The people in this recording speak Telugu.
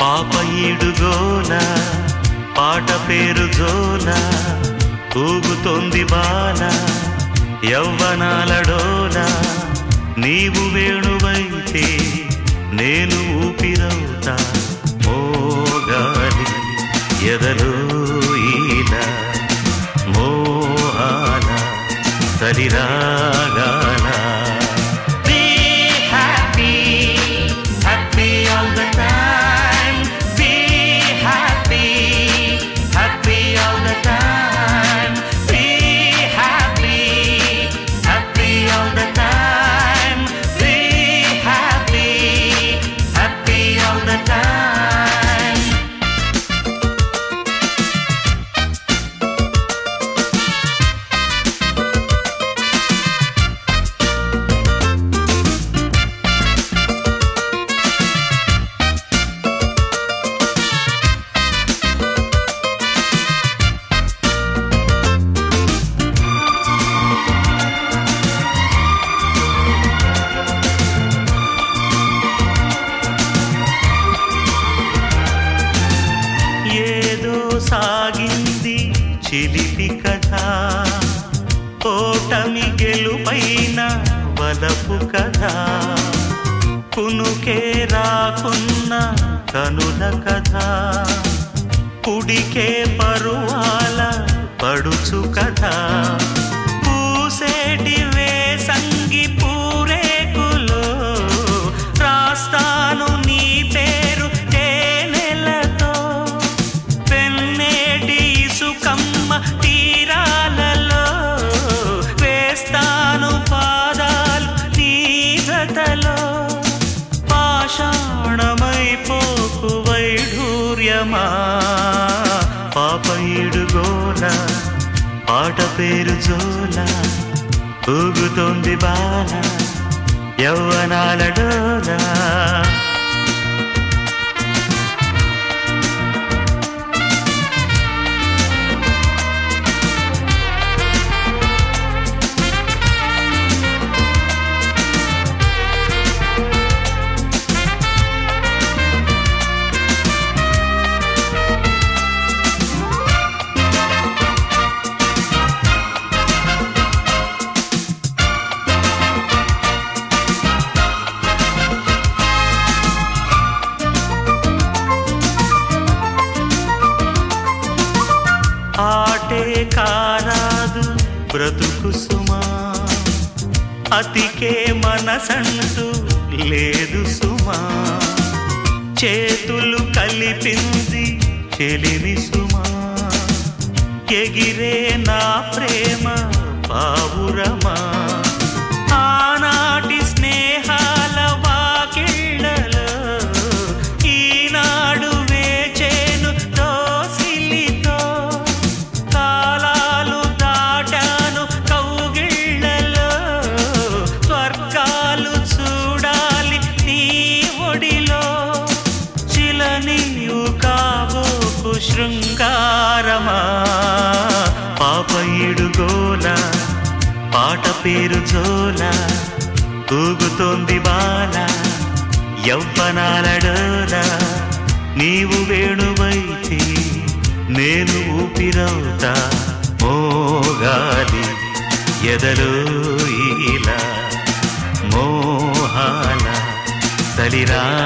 పాప ఈడుగోల పాట పేరు జోల ఊగుతోంది బాల యవ్వనాలడోల నీవు వేణువైతే నేను ఊపిరవుతా మోగాలి ఎదలో ఈల మోహాల సరిరాగాల Be happy, happy all the time. Be happy, happy all the time. Be happy, happy all the time. Be happy, happy all the time. ఏదో సాగింది చిలిపి కథ ఓటమి గెలుపైన వలపు కథ కునుకే రాకున్న కనుల కథ కుడికే పరువాల పడుచు కథ పూసేటి వేసంగి పూరేకులో రాస్తాను నీ పేరు తేనెలతో పెన్నేటి సుకమ్మ తీరాలలో వేస్తాను పాదాలు నీ జతలో పాషాణమైపోకు వైఢూర్యమా పాపయుడుగోల పాట పేరు జోల ఊగుతోంది బాల యవ్వనాల డోలా ఆటే కారాదు బ్రతుకు సుమా అతికే మనసంటూ లేదు సుమా చేతులు కలిపింది చెలిమి సుమా ఎగిరే నా ప్రేమ పావురమా ఆనాటి స్నేహాల వాకిళ్ళలో ఈనాడు వేచేను దోసిలితో కాలాలు దాటాను కౌగిళ్ళలో స్వర్గాలు చూడాలి నీ ఒడిలో చిలనీయు కాబోకు శృంగారమా పాపయుడుగోల పాట పేరు జోల ఊగుతోంది బాల యవ్వనాలడోల నీవు వేణువైతే నేను ఊపిరవుతా మోగాలి ఎదలో ఇలా మోహాల సలిరా